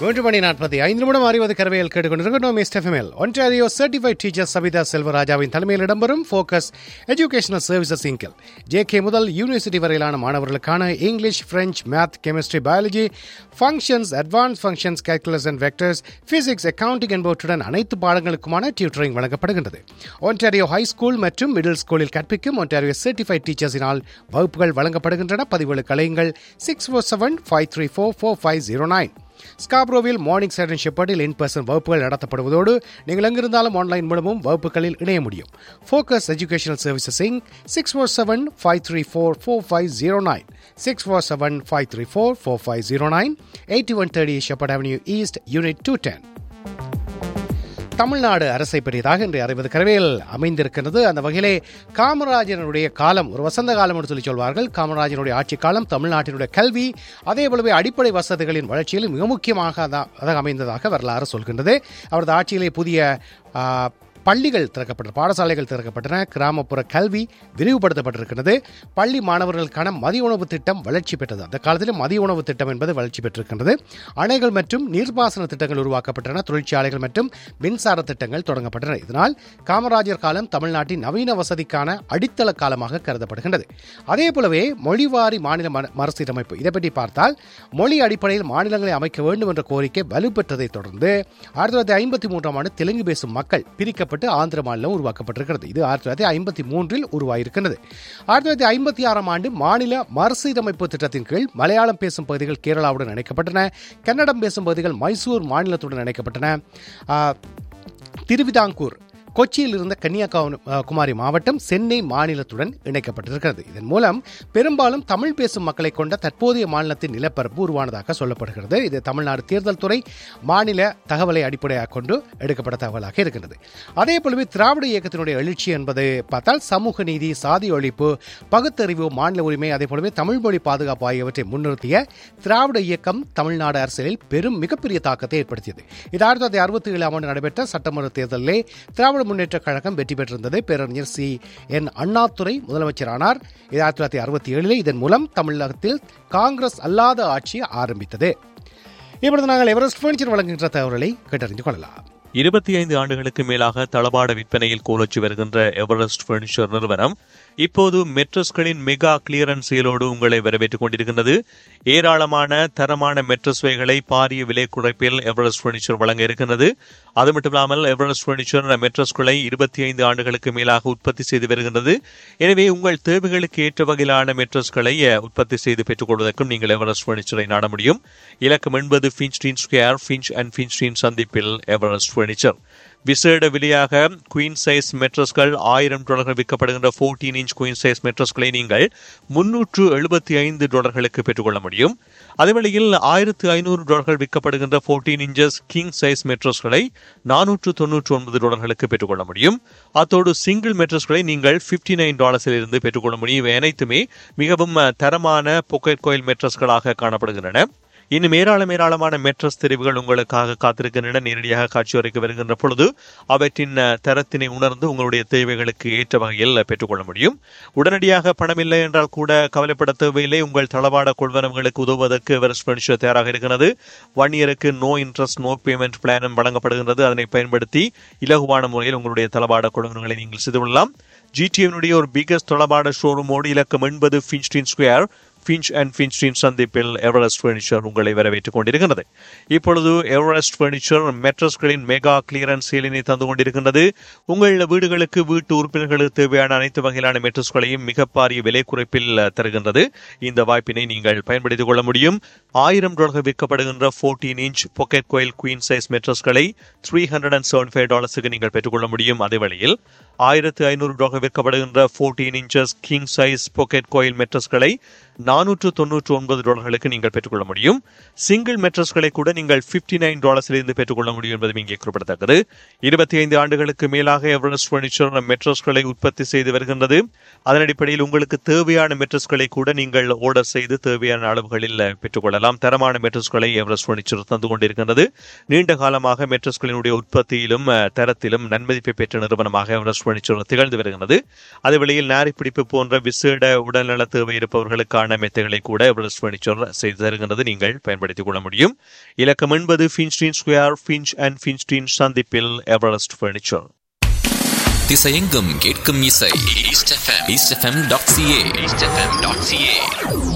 மூன்று மணி நாற்பத்தி ஐந்து நிமிடம் அறிவது கரவையில் கேட்டுக்கொண்டிருக்கிறோம் S F M L Ontario certified teacher Sabitha செல்வராஜாவின் தலைமையில் இடம்பெறும் ஃபோக்கஸ் எஜுகேஷனல் சர்வீசஸ் இங்கில் ஜேகே முதல் யூனிவர்சிட்டி வரையிலான மாணவர்களுக்கான English French math chemistry biology functions advance functions calculus and vectors physics accounting என்பவற்றுடன் அனைத்து பாடங்களுக்குமான டியூட்டரிங் வழங்கப்படுகின்றது ஒன்டாரியோ ஹை ஸ்கூல் மற்றும் மிடில் ஸ்கூலில் கற்பிக்கும் ஒன்டாரியோ சர்டிஃபைட் டீச்சர்ஸினால் வகுப்புகள் வழங்கப்படுகின்றன பதிவுகளுக்கு அலையுங்கள் six four seven five three four four five zero nine ஸ்காப்ரோவில் மார்னிங் சைடன் ஷெப்பர்டில் இன் பர்சன் வகுப்புகள் நடத்தப்படுவதோடு நீங்கள் எங்கிருந்தாலும் ஆன்லைன் மூலமும் வகுப்புகளில் இணைய முடியும் Focus Educational Services Inc six four seven five three four four five zero nine six four seven five three four four five zero nine eighty one thirty Sheppard avenue east unit two ten Tamil Nadu அரசை பெரியதாக இன்று அறிவது கரவையில் அமைந்திருக்கிறது அந்த வகையிலே காமராஜனுடைய காலம் ஒரு வசந்த காலம் என்று சொல்லி சொல்வார்கள் காமராஜனுடைய ஆட்சி காலம் தமிழ்நாட்டினுடைய கல்வி அதே போலவே அடிப்படை வசதிகளின் வளர்ச்சியில் மிக முக்கியமாக அதாக அமைந்ததாக வரலாறு சொல்கின்றது அவரது ஆட்சியிலே புதிய ஆ, பள்ளிகள் திறக்கப்பட்டன பாடசாலைகள் திறக்கப்பட்டன கிராமப்புற கல்வி விரிவுபடுத்தப்பட்டிருக்கிறது பள்ளி மாணவர்களுக்கான மதிய உணவு திட்டம் வளர்ச்சி பெற்றது அந்த காலத்தில் மதிய உணவு திட்டம் என்பது வளர்ச்சி பெற்றிருக்கின்றது அணைகள் மற்றும் நீர்ப்பாசன திட்டங்கள் உருவாக்கப்பட்டன தொழிற்சாலைகள் மற்றும் மின்சார திட்டங்கள் தொடங்கப்பட்டன இதனால் காமராஜர் காலம் தமிழ்நாட்டின் நவீன வசதிக்கான அடித்தள காலமாக கருதப்படுகின்றது அதே போலவே மொழிவாரி மாநில மறு- மறுசீரமைப்பு இதை பற்றி பார்த்தால் மொழி அடிப்படையில் மாநிலங்களை அமைக்க வேண்டும் என்ற கோரிக்கை வலுப்பெற்றதை தொடர்ந்து ஆயிரத்தி தொள்ளாயிரத்தி ஐம்பத்தி மூன்றாம் ஆண்டு தெலுங்கு பேசும் மக்கள் பிரிக்கப்பட்டு ஆந்திர மாநிலம் உருவாக்கப்பட்டிருக்கிறது இது ஆயிரத்தி தொள்ளாயிரத்தி ஐம்பத்தி மூன்றில் உருவாயிருக்கிறது ஆயிரத்தி தொள்ளாயிரத்தி ஐம்பத்தி ஆறாம் ஆண்டு மாநில மறுசீரமைப்பு திட்டத்தின் கீழ் மலையாளம் பேசும் பகுதிகள் கேரளாவுடன் இணைக்கப்பட்டன கன்னடம் பேசும் பகுதிகள் மைசூர் மாநிலத்துடன் இணைக்கப்பட்டன ஆ, திருவிதாங்கூர் கொச்சியில் இருந்த கன்னியாகுமரி மாவட்டம் சென்னை மாநிலத்துடன் இணைக்கப்பட்டிருக்கிறது இதன் மூலம் பெரும்பாலும் தமிழ் பேசும் மக்களை கொண்ட தற்போதைய மாநிலத்தின் நிலப்பரப்பு உருவானதாக சொல்லப்படுகிறது இது தமிழ்நாடு தேர்தல் துறை மாநில தகவலை அடிப்படையாக கொண்டு எடுக்கப்பட்ட தகவலாக இருக்கின்றது அதே போலவே திராவிட இயக்கத்தினுடைய எழுச்சி என்பது பார்த்தால் சமூக நீதி சாதி ஒழிப்பு பகுத்தறிவு மாநில உரிமை அதே போலவே தமிழ் மொழி பாதுகாப்பு ஆகியவற்றை முன்னிறுத்திய திராவிட இயக்கம் தமிழ்நாடு அரசியலில் பெரும் மிகப்பெரிய தாக்கத்தை ஏற்படுத்தியது இது ஆயிரத்தி தொள்ளாயிரத்தி அறுபத்தி ஏழாம் ஆண்டு நடைபெற்ற சட்டமன்ற தேர்தலிலே திராவிட முன்னேற்றக் கழகம் வெற்றி பெற்றிருந்தது பேரறிஞர் சி என் அண்ணாதுரை முதலமைச்சரானார் இது ஆயிரத்தி தொள்ளாயிரத்தி அறுபத்தி ஏழிலே இதன் மூலம் தமிழகத்தில் காங்கிரஸ் அல்லாத ஆட்சி ஆரம்பித்தது இப்பொழுது நாங்கள் எவரெஸ்ட் பர்னிச்சர் வழங்குகின்ற தகவல்களை கேட்டறிந்து கொள்ளலாம் இருபத்தி ஐந்து ஆண்டுகளுக்கு மேலாக தளபாட விற்பனையில் கோலோச்சி வருகின்ற எவரெஸ்ட் பர்னிச்சர் நிறுவனம் இப்போது மெட்ரஸ்களின் மெகா கிளியரன்ஸ் சேலோடு உங்களை வரவேற்றுக் கொண்டிருக்கின்றது ஏராளமான தரமான மெட்ரஸ் வகைகளை பாரிய விலை குறைப்பில் எவரெஸ்ட் பர்னிச்சர் வழங்க இருக்கின்றது அது மட்டுமில்லாமல் எவரெஸ்ட் பர்னிச்சர் மெட்ரஸ்களை இருபத்தி ஐந்து ஆண்டுகளுக்கு மேலாக உற்பத்தி செய்து வருகின்றது எனவே உங்கள் தேவைகளுக்கு ஏற்ற வகையிலான மெட்ரஸ்களை அஹ், உற்பத்தி செய்து பெற்றுக் கொள்வதற்கும் நீங்கள் எவரெஸ்ட் பர்னிச்சரை நாட முடியும் இலக்கம் என்பது Finstein Square Finch and Finstein சந்திப்பில் எவரெஸ்ட் பர்னிச்சர் விசேட விலையாக குயின் சைஸ் மெட்ரஸ்கள் ஆயிரம் டாலர்கள் விற்கப்படுகின்ற 14 இன்ச் குயின் சைஸ் மெட்ரஸ்களை நீங்கள் முன்னூற்று எழுபத்தி ஐந்து டாலர்களுக்கு பெற்றுக்கொள்ள முடியும் அதேவேளையில் ஆயிரத்து ஐநூறு டாலர்கள் விற்கப்படுகின்ற 14 இன்ச்சஸ் கிங் சைஸ் மெட்ரஸ்களை நானூற்று தொன்னூற்று ஒன்பது டாலர்களுக்கு பெற்றுக்கொள்ள முடியும் அத்தோடு சிங்கிள் மெட்ரஸ்களை நீங்கள் 59 நைன் டாலர்ஸில் இருந்து பெற்றுக்கொள்ள முடியும் இவை அனைத்துமே மிகவும் அஹ், தரமான பொக்கெட் கோயில் மெட்ரஸ்களாக காணப்படுகின்றன இன்னும் ஏராளம் ஏராளமான மெட்ரஸ் தெரிவுகள் உங்களுக்காக காத்திருக்கின்றன நேரடியாக காட்சி வரைக்கு வருகின்ற பொழுது அவற்றின் அஹ், தரத்தினை உணர்ந்து உங்களுடைய தேவைகளுக்கு ஏற்ற வகையில் பெற்றுக்கொள்ள முடியும் உடனடியாக பணம் இல்லை என்றால் கூட கவலைப்பட தேவையில்லை உங்கள் தளவாட கொள்வனவுகளுக்கு உதவுவதற்கு எவரெஸ்ட் பர்னிச்சர் தயாராக இருக்கிறது ஒன் இயருக்கு நோ இன்ட்ரெஸ்ட் நோ பேமெண்ட் பிளானும் வழங்கப்படுகின்றது அதனை பயன்படுத்தி இலகுவான முறையில் உங்களுடைய தளவாட கொள்வனவுகளை நீங்கள் செய்து கொள்ளலாம் ஜிடிஎனுடைய ஒரு பிகஸ்ட் தளபாட ஷோரூமோடு இலக்கம் எண்பது Finstein Square Finch and Finstein சந்திப்பில் எவரெஸ்ட் ஃபர்னிச்சர் உங்களை வரவேற்றுக் கொண்டிருக்கின்றது இப்பொழுது எவரெஸ்ட் ஃபர்னிச்சர் மெட்ரஸ்களின் மெகா கிளியரன்ஸ் சேலினை தந்து கொண்டிருக்கின்றது உங்கள் வீடுகளுக்கு வீட்டு உறுப்பினர்களுக்கு தேவையான அனைத்து வகையிலான மெட்ரஸ்களையும் மிக பாரிய விலை குறைப்பில் அஹ், தருகின்றது இந்த வாய்ப்பினை நீங்கள் பயன்படுத்திக் கொள்ள முடியும் ஆயிரம் டாலர்கள் விற்கப்படுகின்ற 14 inch pocket coil queen size மெட்ரஸ்களை three hundred and seven five டாலர்ஸுக்கு நீங்கள் பெற்றுக்கொள்ள முடியும் அதே வேளையில் ஆயிரத்து ஐநூறு டாலர் விற்கப்படுகின்ற 14 inches king size pocket coil மெட்ரஸ்களை நானூற்று தொன்னூற்று ஒன்பது டாலர்களுக்கு நீங்கள் பெற்றுக்கொள்ள முடியும் சிங்கிள் மெட்ரஸ்களை கூட நீங்கள் 59 நைன் டாலர்ஸிலிருந்து பெற்றுக்கொள்ள முடியும் என்பதும் இங்கே குறிப்பிடத்தக்கது இருபத்தி ஐந்து ஆண்டுகளுக்கு மேலாக எவரெஸ்ட் பர்னிச்சர் மெட்ரஸ்களை உற்பத்தி செய்து வருகின்றது அதன் அடிப்படையில் உங்களுக்கு தேவையான மெட்ரஸ்களை கூட நீங்கள் ஆர்டர் செய்து தேவையான அளவுகளில் பெற்றுக்கொள்ளலாம் தரமான மெட்ரஸ்களை எவரெஸ்ட் பர்னிச்சர் தந்து கொண்டிருக்கின்றது நீண்ட காலமாக மெட்ரஸ்களினுடைய உற்பத்தியிலும் அஹ், தரத்திலும் நன்மதிப்பை பெற்ற நிறுவனமாக எவரெஸ்ட் பர்னிச்சர் திகழ்ந்து வருகிறது அதே வேளையில் நாரி பிடிப்பு போன்ற விசேட உடல்நல தேவை இருப்பவர்களுக்கான பெறுவதற்கான மெத்தைகளை கூட எவரெஸ்ட் பர்னிச்சர் செய்து தருகின்றது நீங்கள் பயன்படுத்திக் கொள்ள முடியும் இலக்கம் என்பது Finstein Square Finch and Finstein சந்திப்பில் எவரெஸ்ட் பர்னிச்சர் திசையெங்கும் கேட்கும் இசை East F M East F M dot C A East F M dot CA